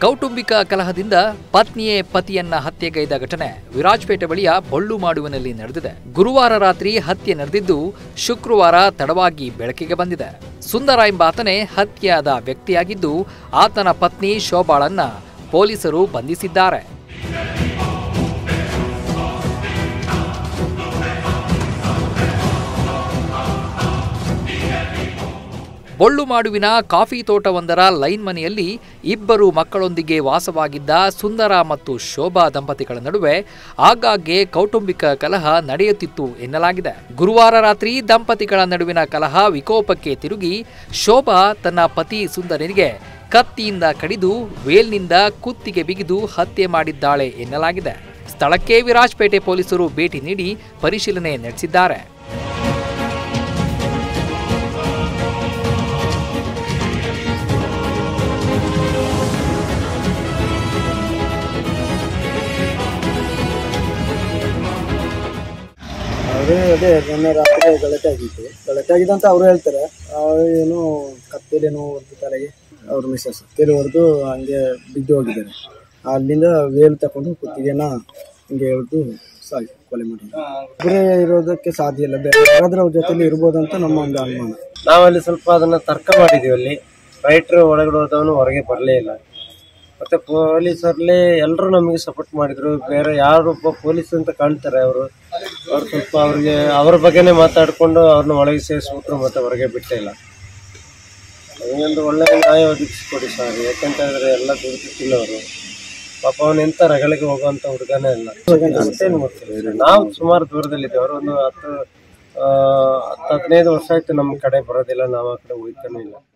ಕೌಟುಂಬಿಕ ಕಲಹದಿಂದ ಪತ್ನಿಯೇ ಪತಿಯನ್ನ ಹತ್ಯೆಗೈದ ಘಟನೆ ವಿರಾಜಪೇಟೆ ಬಳಿಯ ಬೊಳ್ಳು ಮಾಡುವಿನಲ್ಲಿ ನಡೆದಿದೆ ಗುರುವಾರ ರಾತ್ರಿ ಹತ್ಯೆ ನಡೆದಿದ್ದು ಶುಕ್ರವಾರ ತಡವಾಗಿ ಬೆಳಕಿಗೆ ಬಂದಿದೆ ಸುಂದರ ಎಂಬಾತನೇ ಹತ್ಯೆಯಾದ ವ್ಯಕ್ತಿಯಾಗಿದ್ದು ಆತನ ಪತ್ನಿ ಶೋಭಾಳನ್ನ ಪೊಲೀಸರು ಬಂಧಿಸಿದ್ದಾರೆ ಬೊಳ್ಳು ಮಾಡುವಿನ ಕಾಫಿ ತೋಟವೊಂದರ ಲೈನ್ ಮನೆಯಲ್ಲಿ ಇಬ್ಬರು ಮಕ್ಕಳೊಂದಿಗೆ ವಾಸವಾಗಿದ್ದ ಸುಂದರ ಮತ್ತು ಶೋಭಾ ದಂಪತಿಗಳ ನಡುವೆ ಆಗಾಗ್ಗೆ ಕೌಟುಂಬಿಕ ಕಲಹ ನಡೆಯುತ್ತಿತ್ತು ಎನ್ನಲಾಗಿದೆ ಗುರುವಾರ ರಾತ್ರಿ ದಂಪತಿಗಳ ನಡುವಿನ ಕಲಹ ವಿಕೋಪಕ್ಕೆ ತಿರುಗಿ ಶೋಭಾ ತನ್ನ ಪತಿ ಸುಂದರನಿಗೆ ಕತ್ತಿಯಿಂದ ಕಡಿದು ವೇಲ್ನಿಂದ ಕುತ್ತಿಗೆ ಬಿಗಿದು ಹತ್ಯೆ ಮಾಡಿದ್ದಾಳೆ ಎನ್ನಲಾಗಿದೆ ಸ್ಥಳಕ್ಕೆ ವಿರಾಜಪೇಟೆ ಪೊಲೀಸರು ಭೇಟಿ ನೀಡಿ ಪರಿಶೀಲನೆ ನಡೆಸಿದ್ದಾರೆ ಅವರು ಅದೇ ನಿನ್ನೆ ರಾತ್ರಿ ಗಲಾಟೆ ಆಗಿತ್ತು ಗಲಾಟೆ ಆಗಿದೆ ಅಂತ ಅವರು ಹೇಳ್ತಾರೆ ಅವ್ರು ಏನೋ ಕತ್ತೇಲೇನೋ ಹೊಡೆದು ತಲೆಗೆ ಅವ್ರ ಮಿಸ್ಸಸ್ ಕತ್ತೇಲಿ ಹೊಡೆದು ಹಂಗೆ ಬಿದ್ದು ಹೋಗಿದ್ದಾರೆ ಅಲ್ಲಿಂದ ವೇಲ್ ತಗೊಂಡು ಕುತ್ತಿಗೆನ ಹಿಂಗೆ ಎಳೆದು ಸಾಯಿ ಕೊಲೆ ಮಾಡಿದ್ರು ಒಬ್ಬರೇ ಇರೋದಕ್ಕೆ ಸಾಧ್ಯ ಇಲ್ಲ ಬೇರೆ ಯಾರಾದ್ರೂ ಅವ್ರ ಜೊತೆಲಿ ಇರ್ಬೋದಂತ ನಮ್ಮ ಒಂದು ಅನುಮಾನ ನಾವಲ್ಲಿ ಸ್ವಲ್ಪ ಅದನ್ನ ತರ್ಕ ಮಾಡಿದೀವಿ ಅಲ್ಲಿ ರೈಟ್ರು ಒಳಗಡೆ ಹೋದವನು ಹೊರಗೆ ಬರಲೇ ಇಲ್ಲ ಮತ್ತೆ ಪೊಲೀಸರಲ್ಲಿ ಎಲ್ಲರೂ ನಮಗೆ ಸಪೋರ್ಟ್ ಮಾಡಿದ್ರು ಬೇರೆ ಯಾರೊಬ್ಬ ಪೊಲೀಸ್ ಅಂತ ಕಾಣ್ತಾರೆ ಅವರು ಅವ್ರು ಸ್ವಲ್ಪ ಅವ್ರಿಗೆ ಅವ್ರ ಬಗ್ಗೆನೇ ಮಾತಾಡ್ಕೊಂಡು ಅವ್ರನ್ನ ಒಳಗೆ ಸೇರಿಸ್ಬಿಟ್ರು ಮತ್ತೆ ಹೊರಗೆ ಬಿಟ್ಟೇ ಇಲ್ಲ ಅವನೊಂದು ಒಳ್ಳೆ ನ್ಯಾಯ ಒದಗಿಸ್ಕೊಡಿ ಸರ್ ಯಾಕಂತ ಹೇಳಿದ್ರೆ ಎಲ್ಲ ದುಡ್ಡು ತಿನ್ನೋರು ಪಾಪ ಅವನು ಎಂತ ರಗಳಿಗೆ ಹೋಗುವಂತ ಹುಡುಗನೇ ಇಲ್ಲ ಅಷ್ಟೇನು ಗೊತ್ತಿಲ್ಲ ನಾವು ಸುಮಾರು ದೂರದಲ್ಲಿದ್ದೇವೆ ಅವರು ಒಂದು ಹತ್ತು ಆ, ಹತ್ತು ಹದಿನೈದು ವರ್ಷ ಆಯ್ತು ನಮ್ಮ ಕಡೆ ಬರೋದಿಲ್ಲ ನಾವು ಆ ಕಡೆ ಹೋಗ್ತಾನೂ ಇಲ್ಲ